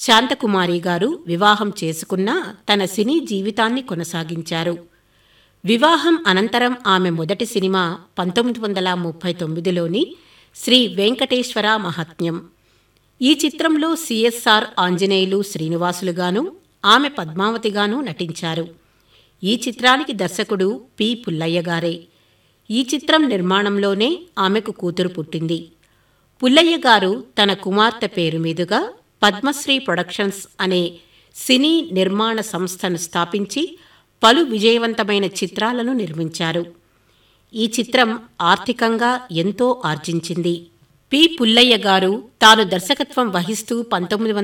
శాంతకుమారి గారు వివాహం చేసుకున్నా తన సినీ జీవితాన్ని కొనసాగించారు వివాహం అనంతరం ఆమె మొదటి సినిమా పంతొమ్మిది వందల ముప్పై తొమ్మిదిలోని శ్రీ వెంకటేశ్వర మహాత్మ్యం ఈ చిత్రంలో సిఎస్ఆర్ ఆంజనేయులు శ్రీనివాసులుగాను ఆమె పద్మావతిగాను నటించారు ఈ చిత్రానికి దర్శకుడు పి పుల్లయ్య గారే ఈ చిత్రం నిర్మాణంలోనే ఆమెకు కూతురు పుట్టింది పుల్లయ్య గారు తన కుమార్తె పేరు మీదుగా పద్మశ్రీ ప్రొడక్షన్స్ అనే సినీ నిర్మాణ సంస్థను స్థాపించి పలు విజయవంతమైన చిత్రాలను నిర్మించారు ఈ చిత్రం ఆర్థికంగా ఎంతో ఆర్జించింది పి పుల్లయ్య గారు తాను దర్శకత్వం వహిస్తూ పంతొమ్మిది